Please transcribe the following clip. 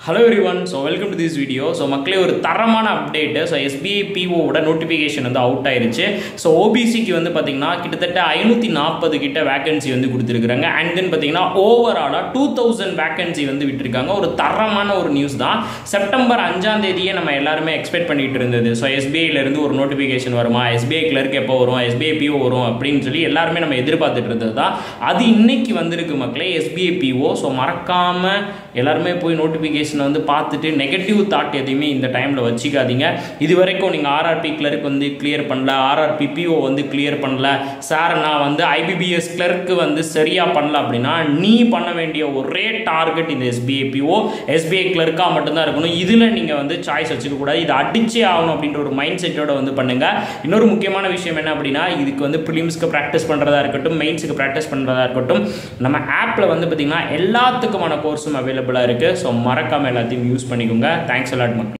hello everyone so welcome to this video so மக்களே ஒரு தரமான அப்டேட்டு ஸோ எஸ்பிஐ பிஓவோட நோட்டிஃபிகேஷன் வந்து அவுட் ஆயிருச்சு ஸோ ஓபிசிக்கு வந்து பார்த்தீங்கன்னா கிட்டத்தட்ட ஐநூற்றி நாற்பது கிட்ட வேகன்சி வந்து கொடுத்துருக்குறாங்க அண்ட் தென் பார்த்தீங்கன்னா ஓவராலாக டூ தௌசண்ட் வேகன்சி வந்து விட்டுருக்காங்க ஒரு தரமான ஒரு நியூஸ் தான் செப்டம்பர் அஞ்சாம் தேதியே நம்ம எல்லாருமே எக்ஸ்பெக்ட் பண்ணிட்டு இருந்தது ஸோ எஸ்பிஐலேருந்து ஒரு நோட்டிஃபிகேஷன் வருமா எஸ்பிஐ கிளர்க் எப்போ வரும் எஸ்பிஐ பிஓ வரும் அப்படின்னு சொல்லி எல்லாருமே நம்ம எதிர்பார்த்துட்டு இருந்தது தான் அது இன்னைக்கு வந்திருக்கு மக்களே எஸ்பிஐ பிஓ ஸோ மறக்காமல் எல்லாருமே போய் நோட்டிஃபிகேஷனை வந்து பார்த்துட்டு நெகட்டிவ் தாட் எதையுமே இந்த டைமில் வச்சுக்காதீங்க இது வரைக்கும் நீங்கள் ஆர்ஆர்பி கிளர்க் வந்து கிளியர் பண்ணல ஆர்ஆர்பி பிஓ வந்து கிளியர் பண்ணல சார் நான் வந்து ஐபிபிஎஸ் கிளர்க்கு வந்து சரியாக பண்ணல அப்படின்னா நீ பண்ண வேண்டிய ஒரே டார்கெட் இந்த எஸ்பிஐ பிஓ எஸ்பிஐ கிளர்க்காக மட்டும்தான் இருக்கணும் இதில் நீங்கள் வந்து சாய்ஸ் வச்சுக்க கூடாது இதை அடிச்சே ஆகணும் அப்படின்ற ஒரு மைண்ட் செட்டோட வந்து பண்ணுங்க இன்னொரு முக்கியமான விஷயம் என்ன அப்படின்னா இதுக்கு வந்து ப்ரிலிம்ஸ்க்கு ப்ராக்டிஸ் பண்ணுறதா இருக்கட்டும் மெயின்ஸுக்கு ப்ராக்டிஸ் பண்ணுறதா இருக்கட்டும் நம்ம ஆப்பில் வந்து பார்த்திங்கன்னா எல்லாத்துக்குமான கோர்ஸும் அவைலபிளாக இருக்குது ஸோ மறக்காமல் எல்லாத்தையும் யூஸ் பண்ணிக்கோங்க தேங்க்ஸ் அலாட் மக்கள்